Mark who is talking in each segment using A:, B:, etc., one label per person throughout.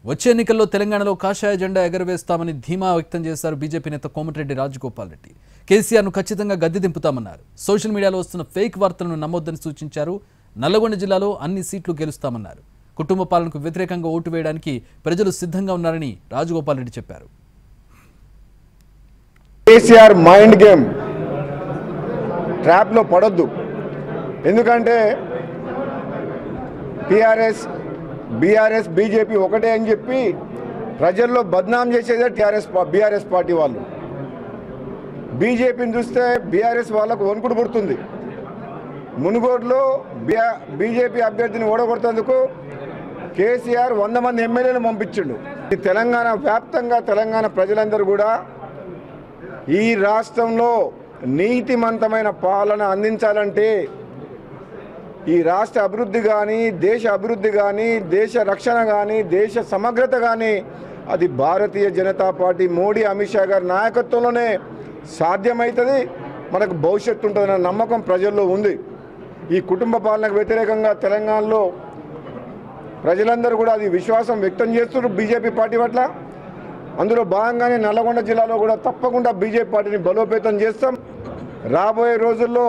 A: వచ్చే ఎన్నికల్లో తెలంగాణలో కాషాయ జెండా ఎగరవేస్తామని ధీమా వ్యక్తం చేశారు బీజేపీ నేత కోమటిరెడ్డి రాజగోపాల్ రెడ్డి కేసీఆర్ను ఖచ్చితంగా గద్దె దింపుతామన్నారు సోషల్ మీడియాలో వస్తున్న ఫేక్ వార్తలను నమ్మొద్దని సూచించారు నల్లగొండ జిల్లాలో అన్ని సీట్లు గెలుస్తామన్నారు కుటుంబ పాలనకు వ్యతిరేకంగా ఓటు వేయడానికి ప్రజలు సిద్ధంగా ఉన్నారని రాజగోపాల్ రెడ్డి చెప్పారు
B: కేసీఆర్ మైండ్ గేమ్ ట్రాప్లో పడొద్దు ఎందుకంటే టీఆర్ఎస్ బీఆర్ఎస్ బీజేపీ ఒకటే అని చెప్పి ప్రజల్లో బద్నాం చేసేదే టీఆర్ఎస్ బీఆర్ఎస్ పార్టీ వాళ్ళు బీజేపీని చూస్తే బీఆర్ఎస్ వాళ్ళకు వణుకుడు పుడుతుంది మునుగోడులో బిఆ బీజేపీ అభ్యర్థిని ఓడగొడుతందుకు కేసీఆర్ వంద మంది ఎమ్మెల్యేలు పంపించిండు ఈ తెలంగాణ వ్యాప్తంగా తెలంగాణ ప్రజలందరూ కూడా ఈ రాష్ట్రంలో నీతిమంతమైన పాలన అందించాలంటే ఈ రాష్ట్ర అభివృద్ధి కానీ దేశ అభివృద్ధి కానీ దేశ రక్షణ కానీ దేశ సమగ్రత కానీ అది భారతీయ జనతా పార్టీ మోడీ అమిత్ షా గారి నాయకత్వంలోనే సాధ్యమవుతుంది మనకు భవిష్యత్తు ఉంటుందన్న నమ్మకం ప్రజల్లో ఉంది ఈ కుటుంబ పాలనకు వ్యతిరేకంగా తెలంగాణలో ప్రజలందరూ కూడా అది విశ్వాసం వ్యక్తం చేస్తున్నారు బీజేపీ పార్టీ పట్ల అందులో భాగంగానే నల్లగొండ జిల్లాలో కూడా తప్పకుండా బీజేపీ పార్టీని బలోపేతం చేస్తాం రాబోయే రోజుల్లో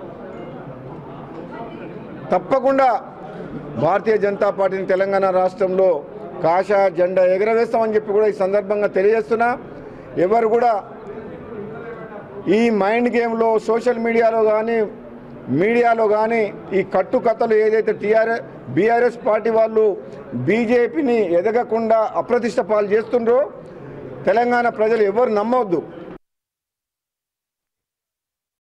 B: తప్పకుండా భారతీయ జనతా పార్టీని తెలంగాణ రాష్ట్రంలో కాషా జెండా ఎగరవేస్తామని చెప్పి కూడా ఈ సందర్భంగా తెలియజేస్తున్నా ఎవరు కూడా ఈ మైండ్ గేమ్లో సోషల్ మీడియాలో కానీ మీడియాలో కానీ ఈ కట్టుకథలు ఏదైతే టీఆర్ఎస్ బీఆర్ఎస్ పార్టీ వాళ్ళు బీజేపీని ఎదగకుండా అప్రతిష్ట పాలు చేస్తుండ్రో తెలంగాణ ప్రజలు ఎవరు నమ్మవద్దు